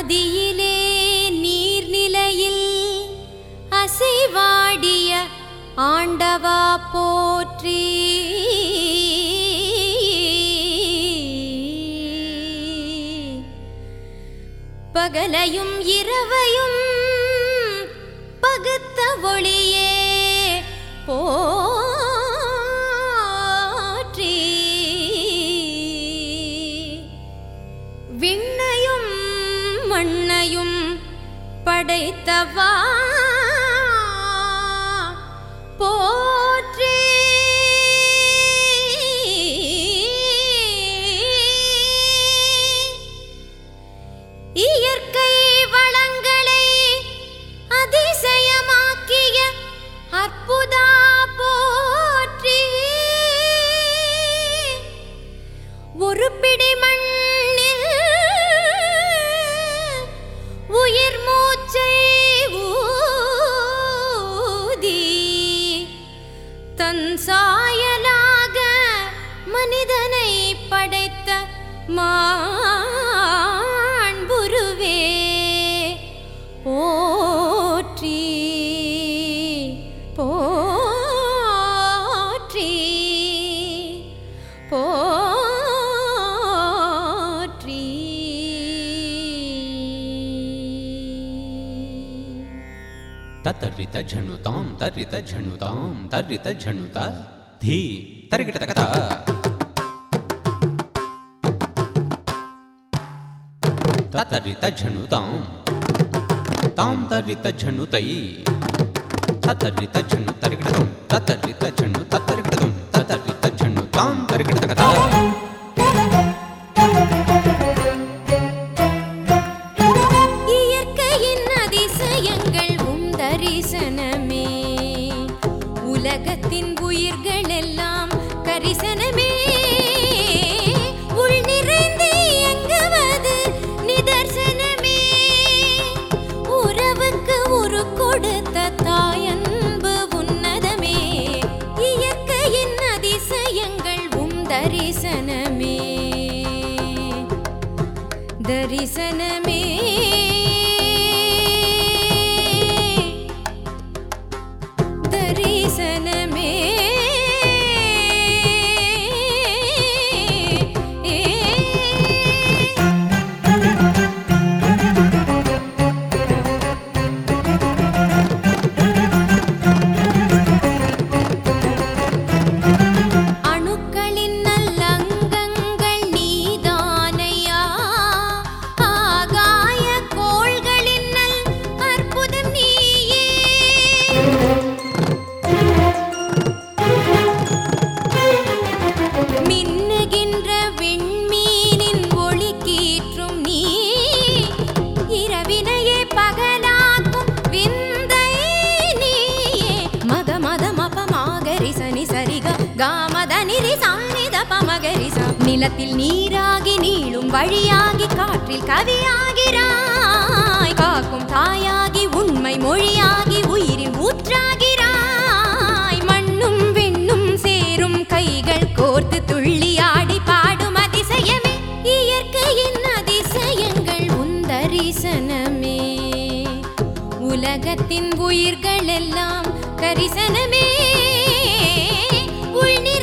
ஆதியிலே நீர்நிலையில் அசைவாடிய ஆண்டவா போற்றி பகலையும் இரவையும் பகுத்த ஒளியே போற்றி விண்ணையும் மண்ணையும் படைத்தவா போற்றி இயற்கை வளங்களை அதிசயமாக்கிய அற்புதா போற்றி ஒரு பிடி மண்ணில் உயிர் மூச்சை ஊதி தன் சாயலாக மனிதனை படைத்த மாண்புருவே போற்றி போற்றி போற்றி ತತ್ತರಿತ ಝಣುತಾಂ ತರಿತ ಝಣುತಾಂ ತರಿತ ಝಣುತ ಧೀ ತರಿಗಿಟ ತಗತ ತತ್ತರಿತ ಝಣುತಾಂ ತಾಂ ತರಿತ ಝಣುತೈ ತತ್ತರಿತ ಝಣು ತರಿಗಿಡದಂ ತತ್ತರಿತ ಝಣು ತತ್ತರಿಗಿಡದಂ ತತ್ತರಿತ ಝಣು ತಾಂ ತರಿಗಿಟ ತಗತ இயற்கையின் அதிசயங்கள் உம் தரிசனமே உலகத்தின் உயிர்கள் எல்லாம் கரிசனமே உள் நிறைந்து இயங்குவது நிதர்சனமே உறவுக்கு உரு கொடுத்த தாயன்பு உன்னதமே இயற்கையின் அதிசயங்கள் உம் தரிசனமே தரிசனமே தரிசனமே அணுக்களின் நல்லங்கங்கள் நீதானையா ஆகாய கோள்களின் நல் அற்புதம் நீயே மின்னுகின்ற விண்மீனின் ஒளி கீற்றும் நீ இரவினையே பகலாக்கும் விந்தை நீயே மத மத மப மாகரி சனி சரிக காமத நிரி சாநித பமகரிச நிலத்தில் நீராகி நீளும் வழியாகி காற்றில் கவியாகிறாய் காக்கும் தாயாகி உண்மை மொழியாகி உயிரின் ஊற்றாகிறாய் மண்ணும் விண்ணும் சேரும் கைகள் கோர்த்து துள்ளி ஆடி பாடும் அதிசயமே இயற்கையின் அதிசயங்கள் உந்தரிசனமே உலகத்தின் உயிர்கள் எல்லாம் கரிசனமே உள்